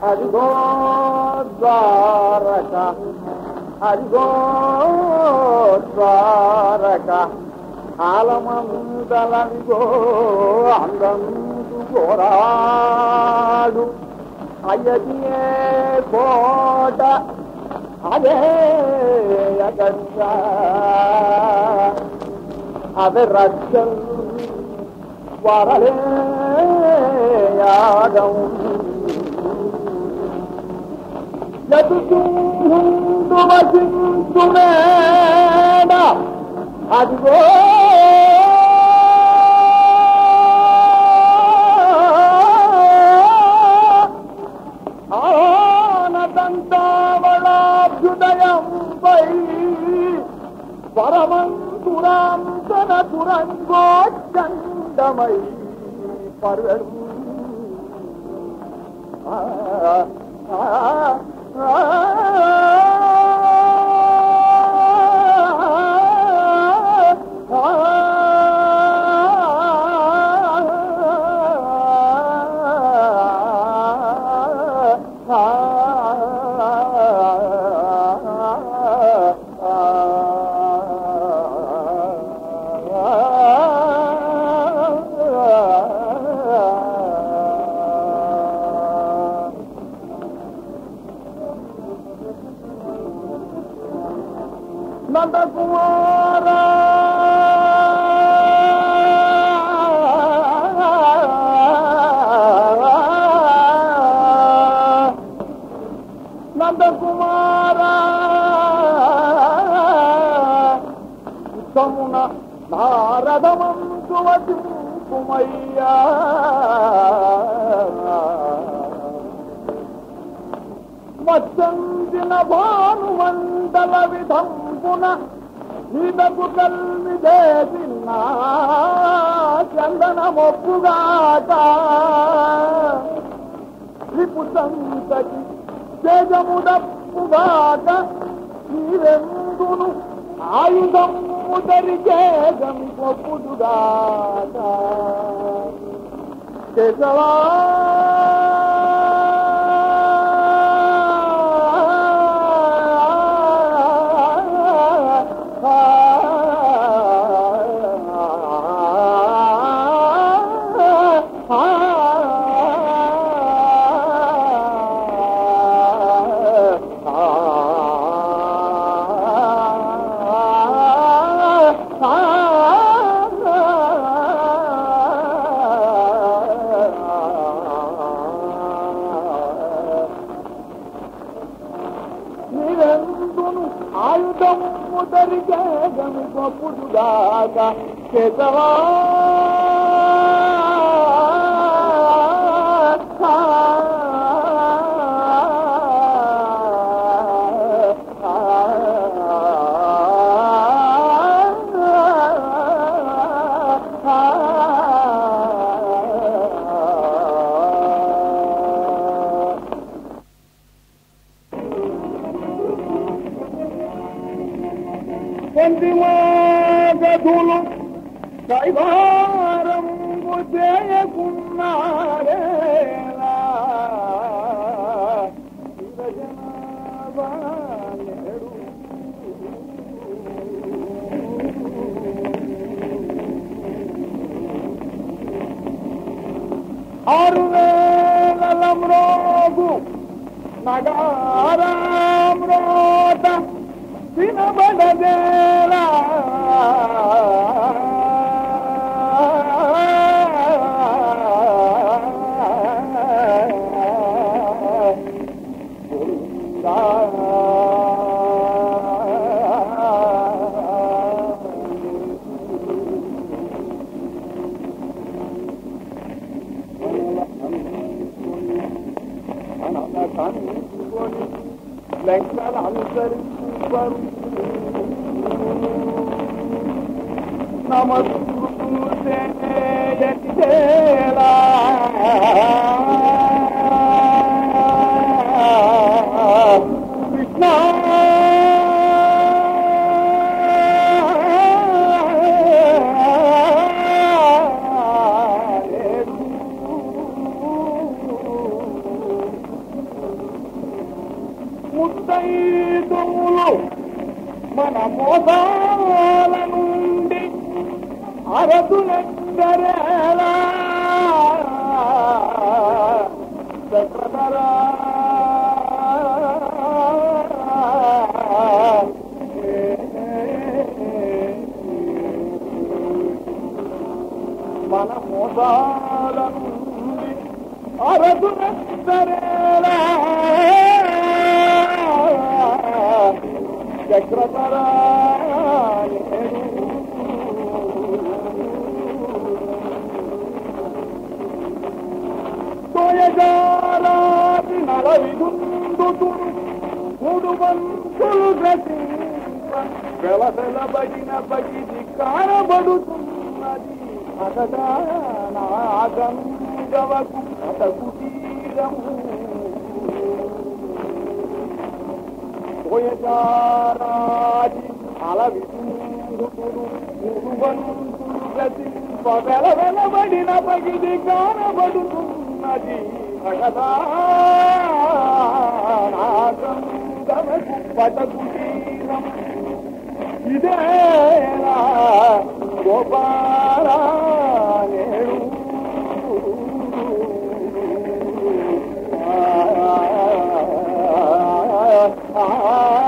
అదిగో ద్వారక అదిగో ద్వారక ఆలమందలవిగో అందందు పోరాడు అయ్యదియే కోట అదే అగట్ట అవి రక్షల్ వరలే యాగం ఎదుగుందు వసించుమేడ అదిగో ఆనదంతావళాభ్యుదయంపై పరమంతురాంతన తురంగోచండమై పర్వరు ఆ ఆ ఆ నందకుమార నందకుమార సమున నారదమంతు వసింపుమయ్యా వచ్చందిన భానుమండల విధంపున నీదకు కల్వి చేసిన చందనమొప్పుగాక రిపు సంతకి తేజముడప్పుగాక నీరెందును ఆయుధము దరిచేగమి పొప్పుడుగాక కేశవా నిరందును ఆయుధము దరిగేగమి గొప్పుడుగాక కేశవా గదులు కైవారం చేయకున్నారేలా శివజనాభాలేడు. ఆరు వేల మ్రోగు నగారాం రోట వినబడదేలా లెక్కలు అనుసరించరు నమస్కృతేలా కృష్ణ ముత్తైదువులు మన మోసాల నుండి అరదులెక్కరేలా చక్రధరా మన మోసాల నుండి అరదులెక్కరేలా చక్రధరా తోయజారాది నలవిగుందుతుడు మూడు వంతులు గ్రసింప వెలసెలబడిన బగిది కారబడుతున్నది అగదా నాగంగవకు అతకు తీరము తోయజారాది అలవిగుందుతుడు మూడు వంతులు గ్రసింప వెల వెలబడిన బగిది కారబడుతున్నది అగదా నాగంగవకు పటకు తీరము ఇదేనా గోపాల నేడు ఆ, ఆ, ఆ,